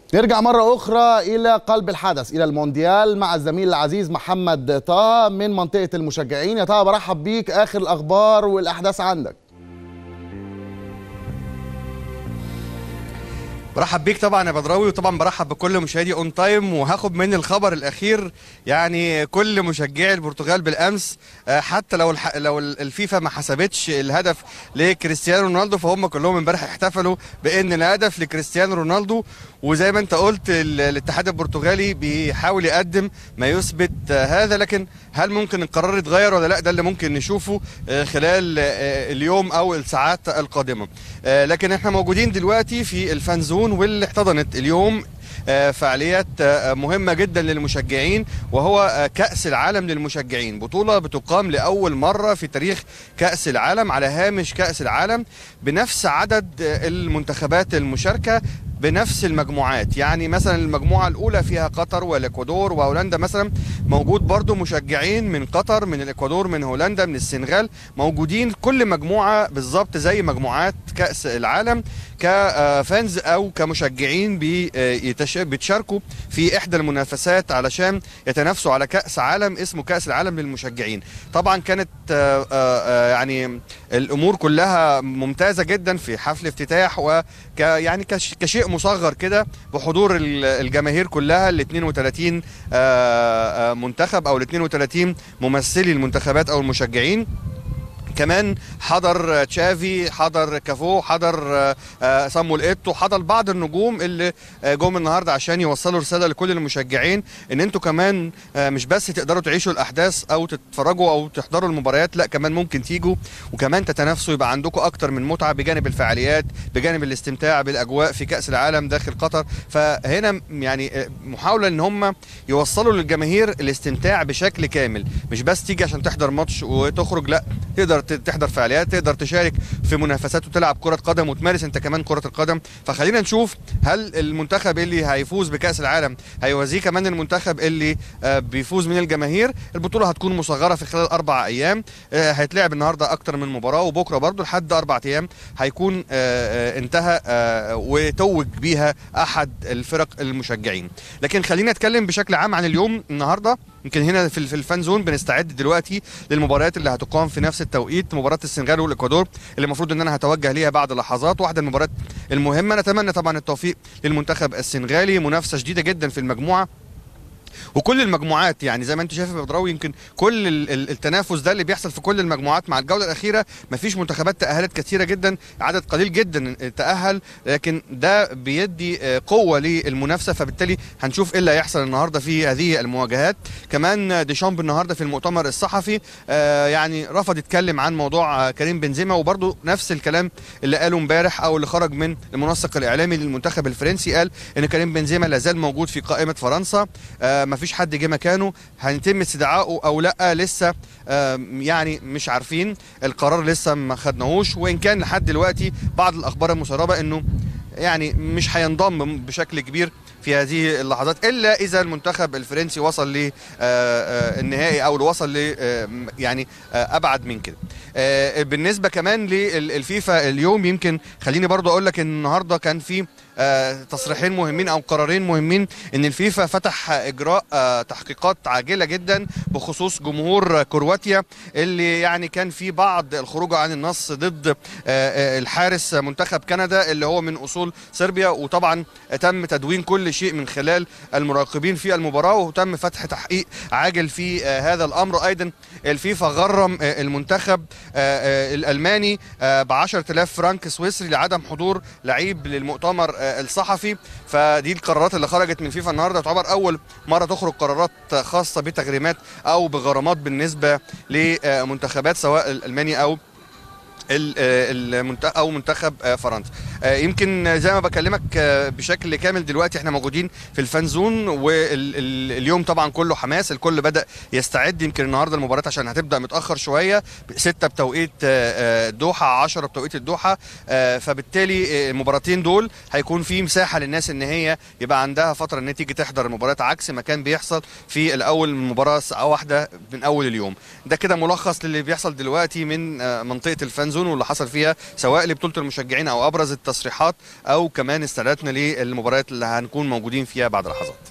نرجع مرة أخرى إلى قلب الحدث إلى المونديال مع الزميل العزيز محمد طه من منطقة المشجعين يا طه برحب بيك آخر الأخبار والأحداث عندك برحب بيك طبعا يا بدراوي وطبعا برحب بكل مشاهدي اون تايم وهاخد من الخبر الاخير يعني كل مشجعي البرتغال بالامس آه، حتى لو الح... لو الفيفا ما حسبتش الهدف لكريستيانو رونالدو فهم كلهم امبارح احتفلوا بان الهدف لكريستيانو رونالدو وزي ما انت قلت ال- الاتحاد البرتغالي بيحاول يقدم ما يثبت آه، هذا لكن هل ممكن القرار يتغير ولا لا ده اللي ممكن نشوفه آه، خلال آه، اليوم او الساعات القادمه آه، لكن احنا موجودين دلوقتي في الفانزون واللي احتضنت اليوم آه، فعاليات آه، مهمة جدا للمشجعين وهو آه، كأس العالم للمشجعين بطولة بتقام لأول مرة في تاريخ كأس العالم على هامش كأس العالم بنفس عدد آه، المنتخبات المشاركة بنفس المجموعات يعني مثلا المجموعة الأولى فيها قطر والإكوادور وهولندا مثلا موجود برضو مشجعين من قطر من الإكوادور من هولندا من السنغال موجودين كل مجموعة بالظبط زي مجموعات كأس العالم كفانز أو كمشجعين بي- يتش- بيتشاركوا في إحدى المنافسات علشان يتنافسوا على كأس عالم اسمه كأس العالم للمشجعين طبعا كانت آه، آه، يعني الأمور كلها ممتازة جدا في حفل افتتاح وك يعني كش- كشيء مصغر كده بحضور ال- الجماهير كلها ال 32 آه، آه، منتخب او ال 32 ممثلي المنتخبات او المشجعين كمان حضر تشافي حضر كافو حضر آه، آه، صامويل ايتو حضر بعض النجوم اللي آه، جم النهارده عشان يوصلوا رساله لكل المشجعين ان انتوا كمان آه، مش بس تقدروا تعيشوا الاحداث او تتفرجوا او تحضروا المباريات لا كمان ممكن تيجوا وكمان تتنافسوا يبقى عندكم اكتر من متعه بجانب الفعاليات بجانب الاستمتاع بالاجواء في كاس العالم داخل قطر فهنا يعني آه، محاوله ان هم يوصلوا للجماهير الاستمتاع بشكل كامل مش بس تيجي عشان تحضر ماتش وتخرج لا تقدر ت- تحضر فعاليات تقدر تشارك في منافسات وتلعب كرة قدم وتمارس انت كمان كرة القدم فخلينا نشوف هل المنتخب اللي هيفوز بكأس العالم هيوازيه كمان المنتخب اللي آه، بيفوز من الجماهير البطولة هتكون مصغرة في خلال أربع أيام آه، هيتلعب النهاردة أكتر من مباراة وبكرة برضو لحد أربع أيام هيكون آه، آه، انتهى آه، وتوج بيها أحد الفرق المشجعين لكن خلينا نتكلم بشكل عام عن اليوم النهارده يمكن هنا في في الفان زون بنستعد دلوقتي للمباريات اللي هتقام في نفس التوقيت مباراه السنغال والاكوادور اللي المفروض ان انا هتوجه ليها بعد لحظات واحده من المباريات المهمه نتمنى طبعا التوفيق للمنتخب السنغالي منافسه شديده جدا في المجموعه وكل المجموعات يعني زي ما انت شايف يا بدراوي يمكن كل ال- ال- التنافس ده اللي بيحصل في كل المجموعات مع الجوله الاخيره مفيش منتخبات تاهلت كثيره جدا عدد قليل جدا تاهل لكن ده بيدي آه، قوه للمنافسه فبالتالي هنشوف ايه اللي هيحصل النهارده في هذه المواجهات كمان ديشامب النهارده في المؤتمر الصحفي آه، يعني رفض يتكلم عن موضوع آه، كريم بنزيما وبرده نفس الكلام اللي قاله امبارح او اللي خرج من المنسق الاعلامي للمنتخب الفرنسي قال ان كريم بنزيما لا زال موجود في قائمه فرنسا آه، مفيش حد جه مكانه هيتم استدعائه او لا لسه آه، يعني مش عارفين القرار لسه ما خدناهوش وان كان لحد دلوقتي بعض الاخبار المسربه انه يعني مش هينضم بشكل كبير في هذه اللحظات الا اذا المنتخب الفرنسي وصل للنهائي او وصل ل آه، يعني آه، ابعد من كده آه، بالنسبه كمان للفيفا اليوم يمكن خليني برضو اقول لك ان النهارده كان في آه، تصريحين مهمين او قرارين مهمين ان الفيفا فتح اجراء آه، تحقيقات عاجله جدا بخصوص جمهور كرواتيا اللي يعني كان في بعض الخروج عن النص ضد آه، آه، الحارس منتخب كندا اللي هو من اصول صربيا وطبعا تم تدوين كل شيء من خلال المراقبين في المباراه وتم فتح تحقيق عاجل في آه، هذا الامر ايضا الفيفا غرم آه، المنتخب آه، آه، الالماني ب 10000 فرنك سويسري لعدم حضور لعيب للمؤتمر آه، الصحفي فدي القرارات اللي خرجت من فيفا النهارده تعتبر اول مره تخرج قرارات خاصه بتغريمات او بغرامات بالنسبه لمنتخبات سواء الالماني او ال- آه، المنت- او منتخب آه، فرنسا آه، يمكن زي ما بكلمك آه، بشكل كامل دلوقتي احنا موجودين في الفان زون واليوم طبعا كله حماس الكل بدا يستعد يمكن النهارده المباراه عشان هتبدا متاخر شويه 6 بتوقيت آه، آه، الدوحه 10 بتوقيت الدوحه آه، فبالتالي آه، المباراتين دول هيكون في مساحه للناس ان هي يبقى عندها فتره ان هي تيجي تحضر المباريات عكس ما كان بيحصل في الاول من مباراه ساعه واحده من اول اليوم ده كده ملخص للي بيحصل دلوقتي من آه، منطقه الفان زون واللي حصل فيها سواء لبطوله المشجعين او ابرز الت- التصريحات او كمان استعداداتنا للمباريات اللي هنكون موجودين فيها بعد لحظات